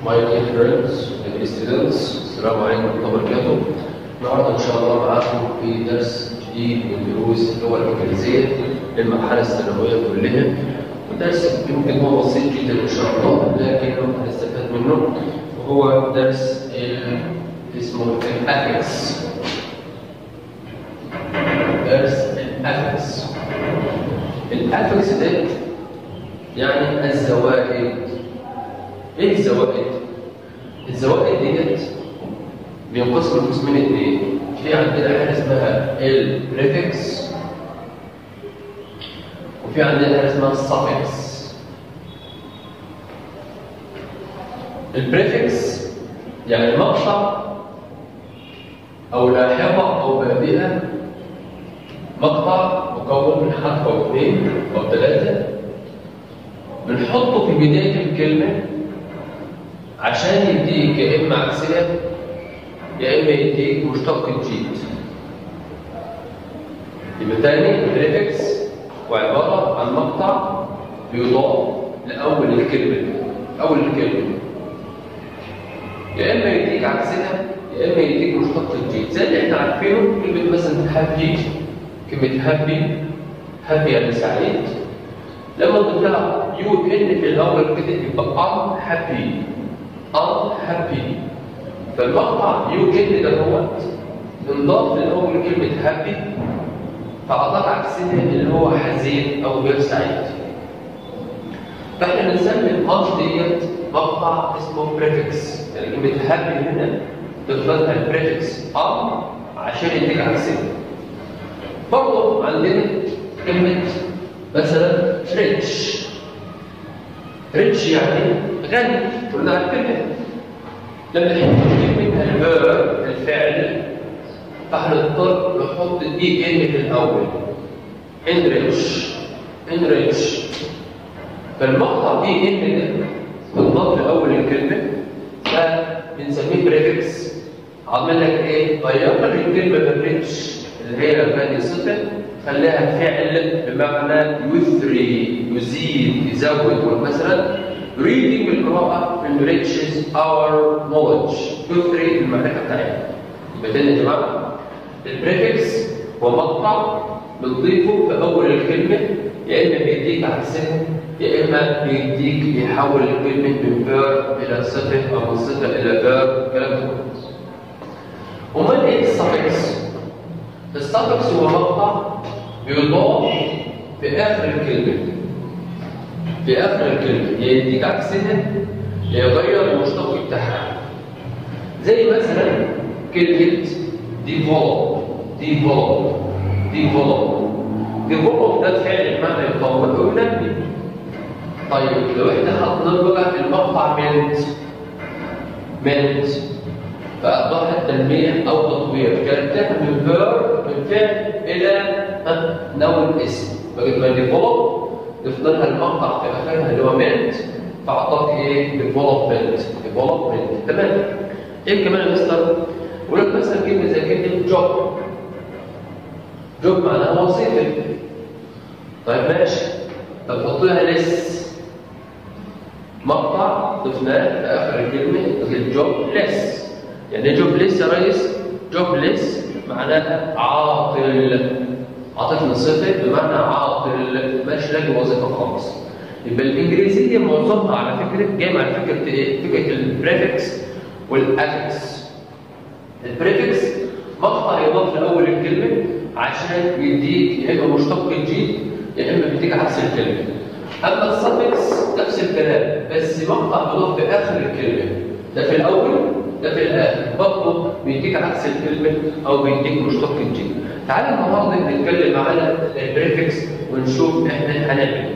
My dear friends and students, السلام عليكم ورحمة الله وبركاته. النهارده إن شاء الله معاكم في درس جديد من دروس اللغة الإنجليزية للمرحلة الثانوية كلها. ودرس يمكن هو بسيط جدا إن شاء الله لكن هنستفاد منه وهو درس ال- اسمه الأفكس. درس الأفكس. الأفكس ده يعني الزوائد ايه الزوائد؟ الزوائد ديت بينقسم لقسمين اتنين في عندنا حاجه اسمها البريفكس وفي عندنا حاجه اسمها السفكس البريفكس يعني مقطع او لاحقه او بادئه مقطع مكون من حرف او اثنين او ثلاثه بنحطه في بدايه الكلمه عشان يديك يا اما عكسها يا اما يديك مشتق جديد يبقى تاني الريفكس وعباره عن مقطع بيضاف لاول الكلمه اول الكلمه يا اما يديك عكسها يا اما يديك مشتق جديد زي اللي احنا عارفينه كلمه مثلا هابي كلمه هابي هابي يعني سعيد لما تطلع يو ان في الاول كده يبقى ام هابي unhappy فالمقطع يو ان ده هو انضاف لاول كلمه هابي فاعطاك عكسها اللي هو حزين او غير سعيد فاحنا بنسمي الان ديت مقطع اسمه بريفكس يعني كلمه هابي هنا تفضلها البريفكس ان عشان يديك عكسها برضه عندنا كلمه مثلا ريتش ريتش يعني غني كلنا عارفينها لما نحط كلمة الفيرب الفعل فهنضطر نحط دي ان في الأول انريتش انريتش فالمقطع دي ان ده بنضاف لأول الكلمة فبنسميه بريفكس عمل لك ايه؟ غير لك الكلمة من ريتش اللي هي بادي صفة خلاها فعل بمعنى يثري يزيد يزود مثلا reading القراءة enriches our knowledge يثري المعرفة بتاعتنا يبقى تاني يا جماعة البريفكس هو مقطع بنضيفه في أول الكلمة يا إما بيديك عكسها يا إما بيديك بيحول الكلمة من فيرب إلى صفة أو من صفة إلى فيرب الكلام ده كله أمال إيه السفكس؟ السفكس هو مقطع بيضاف في آخر الكلمة في آخر الكلمة يا يديك عكسها يا يغير المشتق بتاعها زي مثلا كلمة develop develop develop develop ده فعل بمعنى يطور وينمي طيب لو احنا حطينا بقى في المقطع mint mint فأصبح التنمية أو تطوير كانت من فير من فعل إلى نون اسم بقت ما develop ضفنا المقطع في اخرها اللي هو مينت فاعطاك ايه ديفلوبمنت ديفلوبمنت تمام ايه كمان يا مستر يقول لك مثلا كلمه زي كلمه جوب جوب معناها وظيفه طيب ماشي طب حط لها لس مقطع ضفناه في اخر الكلمه مثل جوب لس يعني جوب لس يا ريس جوب لس معناها عاطل عاطفنا صفة بمعنى عاطل مش لاقي وظيفة خالص يبقى الإنجليزية معظمها على فكرة جاية على فكرة إيه؟ فكرة البريفكس والأفكس البريفكس مقطع يضاف لأول الكلمة عشان يديك يا إما مشتق جديد يا إما بيديك عكس الكلمة أما السفكس نفس الكلام بس مقطع يضاف في آخر الكلمة ده في الأول ده في الآخر برضه بيديك عكس الكلمة أو بيديك مشتق جديد تعالى النهارده نتكلم على البريفكس ونشوف احنا هنعمل ايه.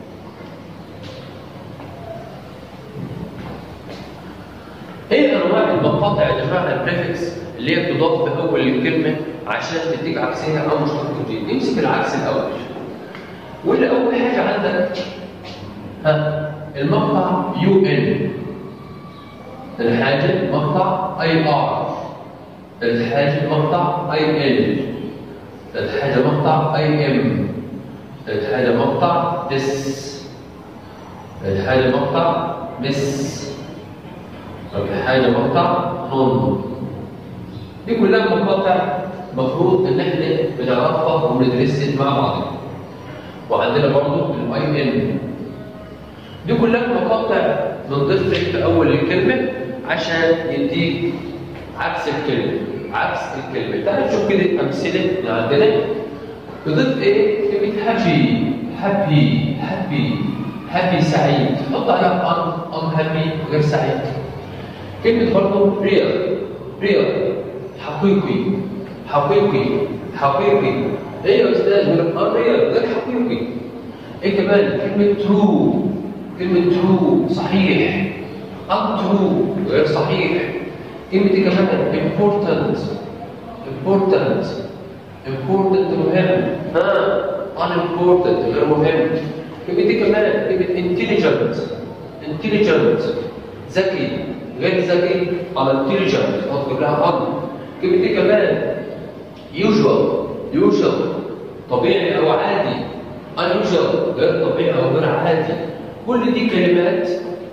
ايه انواع المقاطع يا جماعه البريفكس اللي هي بتضاف في اول الكلمه عشان تديك عكسها او مشتق جديد نمسك العكس الاول واللي اول حاجه عندك ها المقطع يو ان الحاجه مقطع اي ار الحاجه مقطع اي ال ثالث حاجة مقطع اي ام ثالث حاجة مقطع this ثالث حاجة مقطع miss رابع حاجة مقطع نون دي كلها مقاطع المفروض ان احنا بنعرفها وبندرسها مع بعض وعندنا برضو الاي ان دي كلها مقاطع بنضيف في اول الكلمه عشان يديك عكس الكلمه عكس الكلمه تعال نشوف كده امثله من عندنا نضيف ايه كلمه هابي هابي هابي هابي سعيد حط عليها ان ان هابي غير سعيد كلمه برضه ريال ريال حقيقي حقيقي حقيقي ايه يا استاذ يقول لك اه ريال غير حقيقي ايه كمان كلمه ترو كلمه ترو صحيح untrue غير صحيح كلمه دي كمان important important important مهم ها unimportant غير مهم كلمه دي كمان كلمه intelligent intelligent ذكي غير ذكي على intelligent هتجيب لها ان كلمه دي كمان usual usual طبيعي او عادي unusual غير طبيعي او غير عادي كل دي كلمات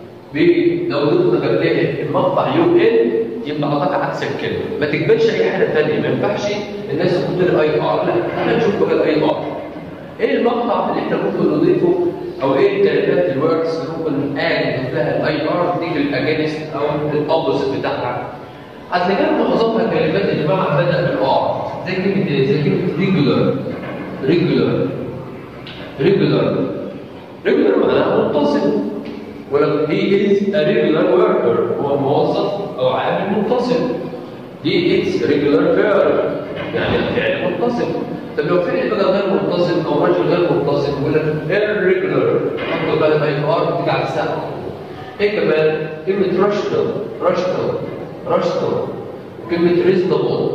لو ضفنا جنبها المقطع يو ان يبقى اعطاك عكس الكلمه ما تقبلش اي حاجه ثانيه ما ينفعش الناس تحط الاي ار لا احنا نشوف بقى الاي ار ايه المقطع اللي احنا ممكن نضيفه او ايه الكلمات الوردز اللي ممكن نضيف لها الاي ار دي للاجانست او الاوبوزيت بتاعها هتلاقيها معظمها كلمات يا جماعه بدا بالار زي كلمه ايه؟ زي كلمه ريجولار ريجولار ريجولار ريجولار معناها متصل ولكن he is a regular worker هو موظف او عامل متصل دي اتس regular verb يعني فعل متصل طب لو فعل بقى غير متصل او رجل غير متصل يقول لك irregular حط بقى الاي ار تيجي على الساعه ايه كمان كلمه راشنال راشنال راشنال كلمه reasonable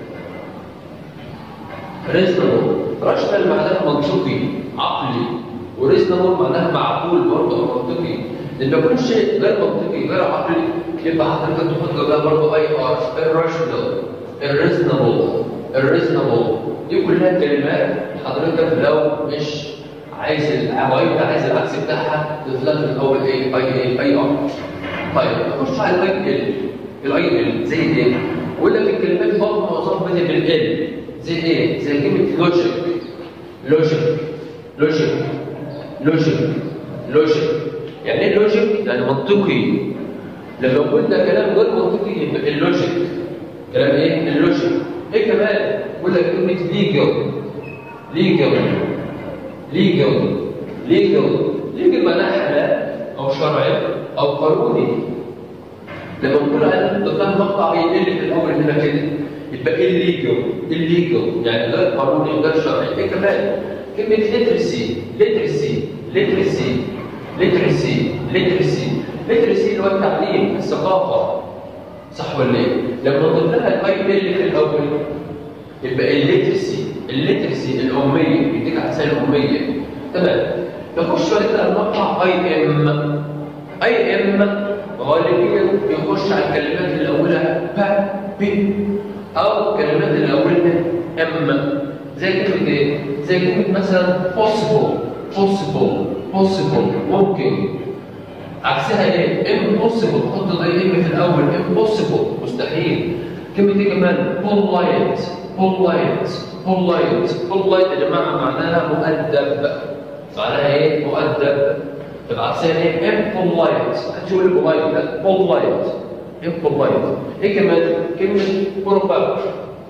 reasonable راشنال معناها منطقي عقلي وريزنبل معناها معقول برضه او منطقي لان كل شيء غير منطقي غير عقلي يبقى حضرتك تحط جنبها برضه اي ار irrational irreasonable irreasonable دي كلها كلمات حضرتك لو مش عايز العوايد عايز العكس بتاعها تضيف في الاول ايه اي ايه اي ار طيب نخش على الاي ال الاي ال زي ايه؟ يقول لك الكلمات برضه معظمها بادئ بالال زي ايه؟ زي كلمه لوجيك لوجيك لوجيك لوجيك لوجيك يعني ايه لوجيك؟ يعني منطقي لما قلنا كلام غير منطقي يبقى اللوجيك كلام ايه؟ اللوجيك ايه كمان؟ يقول لك كلمة ليجل ليجل ليجل ليجل ليجل معناها حلال او شرعي او قانوني لما نقول عن ضمن مقطع يقل في الاول هنا كده يبقى الليجل الليجل يعني غير قانوني غير شرعي ايه كمان؟ كلمة ليترسي ليترسي ليترسي ليترسي ليترسي ليترسي اللي هو التعليم الثقافة صح ولا ايه؟ لما نضيف لها الاي ال في الاول يبقى الليترسي الليترسي الأمية يديك على سنة الأمية تمام نخش بعد كده المقطع اي ام اي ام غالبيا يخش على الكلمات اللي اولها با بي او الكلمات اللي اولها ام زي كلمة ايه؟ زي كلمة مثلا possible possible possible ممكن عكسها ايه؟ impossible حط زي ام في الاول impossible مستحيل كلمة ايه كمان؟ polite polite polite polite يا جماعة معناها مؤدب معناها ايه؟ مؤدب طب عكسها ايه؟ impolite محدش يقول لي polite لا polite impolite ايه كمان؟ كلمة probable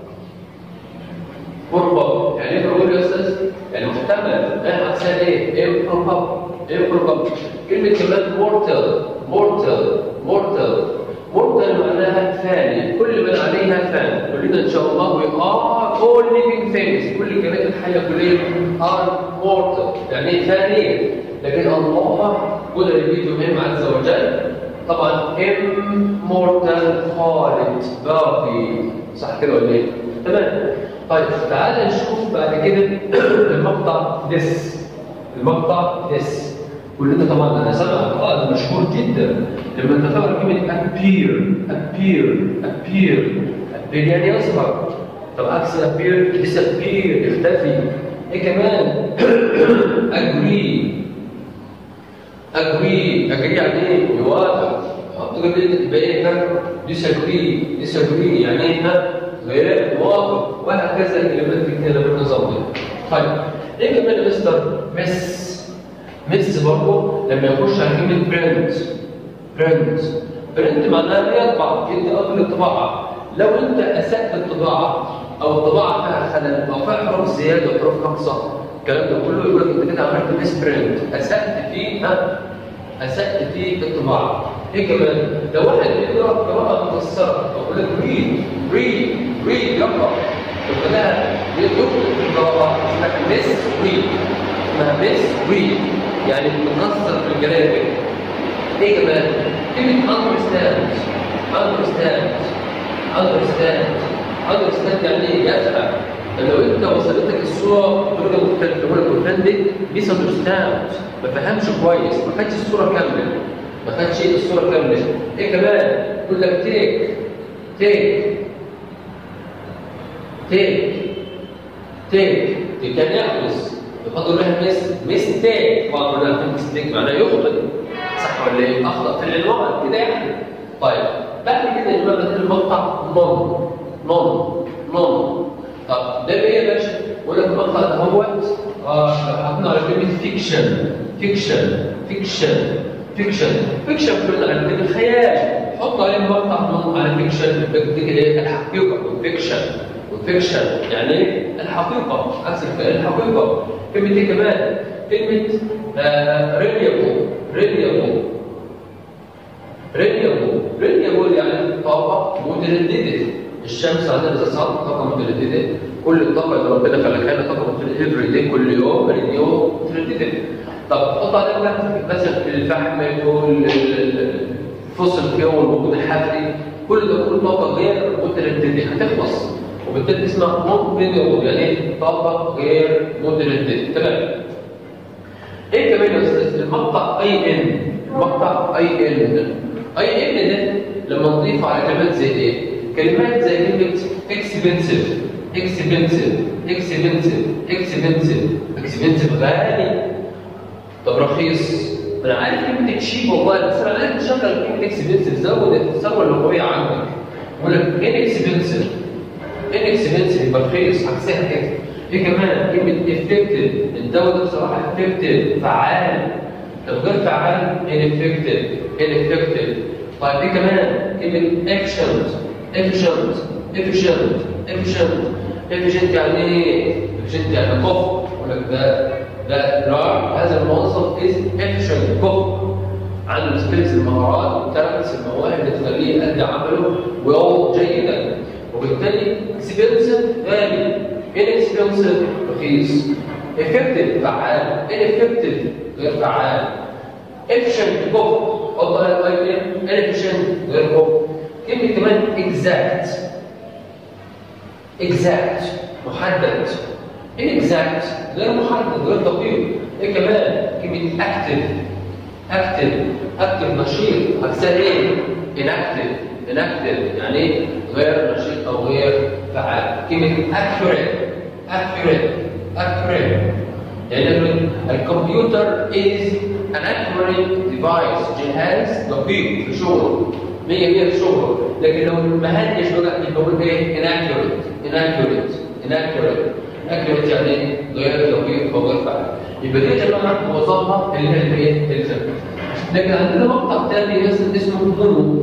قربة يعني ايه بقول يا استاذ يعني محتمل ايه عكسها ايه improbable improbable كلمه كمان mortal mortal mortal mortal معناها فاني كل من عليها فان كلنا ان شاء الله we are all living things كل كائنات الحيه كلها are mortal يعني فانيه لكن الله قدر يبيد مهم عز وجل طبعا immortal خالد باقي صح كده ولا ايه؟ تمام طيب تعال نشوف بعد كده المقطع this المقطع this كلنا طبعا انا سامع قائد مشهور جدا لما تتذكر كلمه appear appear appear appear يعني يظهر طب عكس appear disappear اختفي ايه كمان agree agree agree يعني ايه يوافق قبل يبقى ايه فرق ديسجري ديسجري يعني ايه ها غير موافق وهكذا الكلمات في كده بالنظام ده طيب ايه كمان يا مستر مس مس برضه لما يخش على كلمه برنت برنت برنت معناها يطبع يدي قبل الطباعه لو انت اسات الطباعه او الطباعه فيها خلل او فيها حروف زياده وحروف ناقصه الكلام ده كله يقول لك انت كده عملت مس برنت اسات في ها اسات في الطباعه ايه كمان لو واحد بيقرا قراءه مكسره او يقول لك ريد ريد ريد يقرا فده يكتب في القراءه اسمها مس ريد اسمها مس ريد يعني مكسر في الجرائم ايه كمان كلمه understand understand understand understand يعني ايه يفهم لو انت وصلتك الصوره بدرجه مختلفه يقول لك الفلان دي ميس اندرستاند ما فهمش كويس ما خدش الصوره كامله ما خدش الصوره كامله ايه كمان يقول لك تيك تيك تيك تيك كان يحدث يفضل لها مس ميستيك طبعا قلنا في ميستيك معناه يخطئ صح ولا ايه؟ اخطا في العنوان كده يعني طيب بعد كده يا جماعه بدل المقطع نون نون نون طب ده ايه يا باشا؟ يقول لك المقطع ده هو اه حطينا على كلمه فيكشن فيكشن فيكشن فيكشن فيكشن كلنا على كلمه خيال حط عليه مقطع نون على فيكشن بدك ايه؟ الحقيقه فيكشن وفيكشن يعني ايه؟ الحقيقه عكس الحقيقه كلمه ايه كمان؟ كلمه ريليابل ريليابل ريليابل ريليابل يعني طاقه متردده الشمس عندنا اساسا طاقه متردده كل الطاقه اللي ربنا خلقها لنا طاقه متردده افري دي كل يوم اليوم متردده طب حط عليها بقى مثلا الفحم الفصل فيهم والوقود الحفري كل ده كله طاقه غير متردده هتخلص وبالتالي اسمها نوت رينيوبل يعني ايه طاقه غير متردده تمام ايه كمان يا استاذ المقطع اي ان المقطع اي ان اي ان ده لما نضيف على كلمات زي ايه كلمات زي كلمه اكسبنسيف اكسبنسيف اكسبنسيف اكسبنسيف اكسبنسيف غالي طب رخيص انا عارف كلمه تشيب والله بس انا عايز تشغل كلمه اكسبنسيف زود الثروه اللغويه عندك يقول لك ان اكسبنسيف inexpensive يبقى رخيص عكسها كده في كمان كلمه effective الدواء ده بصراحه effective فعال لو غير فعال ineffective ineffective طيب في كمان كلمه efficient efficient efficient efficient efficient يعني ايه؟ efficient يعني كفء يقول لك ده ده راح هذا الموظف is efficient كفء عنده سكيلز المهارات والتالنتس المواهب اللي تخليه يؤدي عمله ويوم جيدا وبالتالي اكسبنسيف غالي انكسبنسيف رخيص افكتيف فعال انفكتيف غير فعال افشنت كفء اتفضل يا طيب انفشنت غير كفء كلمه كمان اكزاكت اكزاكت محدد انكزاكت غير محدد غير دقيق ايه كمان كلمه اكتف اكتف اكتف نشيط عكسها ايه انكتف انكتف يعني ايه غير نشيط او غير فعال كلمه accurate accurate accurate يعني الكمبيوتر is an accurate device جهاز دقيق في شغله 100% في شغله لكن لو ما هدش بقى يبقى بقول ايه inaccurate inaccurate inaccurate inaccurate يعني ايه غير دقيق وغير فعال يبقى دي يا جماعه وظائفها اللي هي الايه الفكره لكن عندنا مقطع ثاني اسمه مونو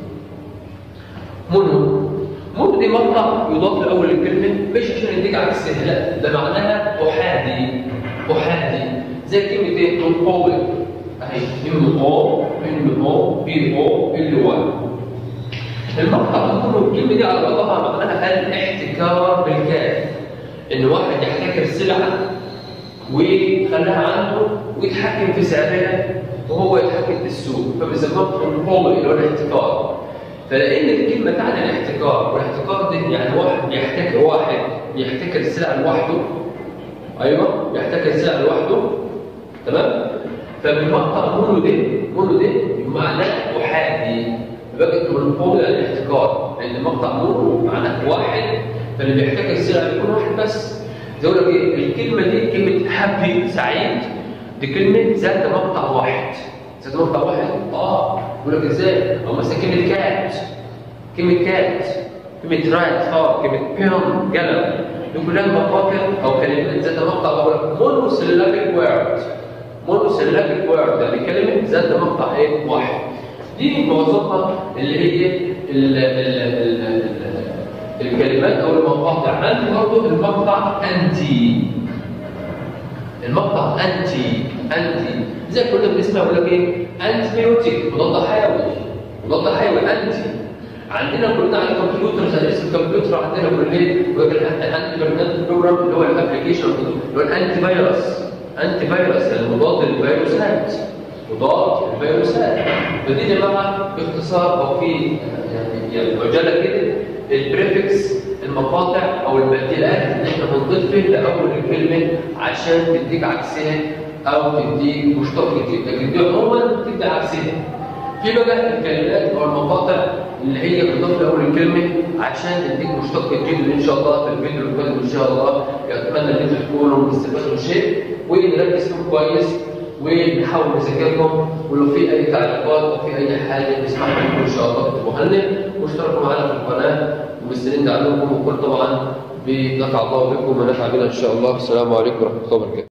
مونو مونو دي مقطع يضاف لاول الكلمه مش عشان يديك عكسها لا ده معناها احادي احادي زي كلمه ايه منقوي اهي ام او ان او بي او ال واي المقطع مونو الكلمه دي على بعضها معناها الاحتكار بالكاف ان واحد يحتكر سلعه ويخليها عنده ويتحكم في سعرها وهو يتحكم في السوق فبيسموها منقوي اللي هو الاحتكار فلان الكلمه تعني الاحتكار والاحتكار ده يعني واحد يحتكر واحد يحتكر السلعه لوحده ايوه يحتكر السلعه لوحده تمام فبمقطع مونو ده مونو ده معناه احادي بقت منقول عن الاحتكار لان مقطع مونو معناه واحد فاللي بيحتكر السلعه بيكون واحد بس زي اقول لك ايه الكلمه دي كلمه هابي سعيد دي كلمه ذات مقطع واحد ذات مقطع واحد اه يقول لك ازاي؟ او مثلا كلمه كات كلمه كات كلمه رات فار كلمه بيون قلم دي كلها مقاطع او كلمات ذات مقطع بقول لك مونوسيلابيك وورد مونوسيلابيك وورد يعني كلمه ذات مقطع ايه؟ واحد دي معظمها اللي هي ال ال ال ال الكلمات او المقاطع عندي برضه المقطع انتي المقطع انتي انتي زي كنا بنسمع يقول لك ايه انتي بيوتيك مضاد حيوي مضاد حيوي انتي عندنا كلنا على الكمبيوتر زي اسم الكمبيوتر عندنا كلنا يقول لك الانتي برنامج بروجرام اللي هو الابلكيشن اللي هو الانتي فيروس انتي فيروس يعني مضاد للفيروسات مضاد للفيروسات فدي يا جماعه باختصار او في يعني يعني عجاله كده البريفكس المقاطع او البديلات اللي احنا بنضيفها لاول الكلمه عشان تديك عكسها او تديك مشتق جديد لكن دي عموما بتدي عكسها في بقى الكلمات او المقاطع اللي هي بتضاف لاول الكلمه عشان تديك مشتق جديد ان شاء الله في الفيديو القادم ان شاء الله اتمنى ان انتم تكونوا مستفادوا شيء ونركز فيهم كويس ونحاول نذاكرهم ولو في اي تعليقات او في اي حاجه نسمعها منكم ان شاء الله تكتبوها لنا واشتركوا معنا في القناه ومستنيين دعمكم وكل طبعا بنفع الله بكم ونفع بنا ان شاء الله السلام عليكم ورحمه الله وبركاته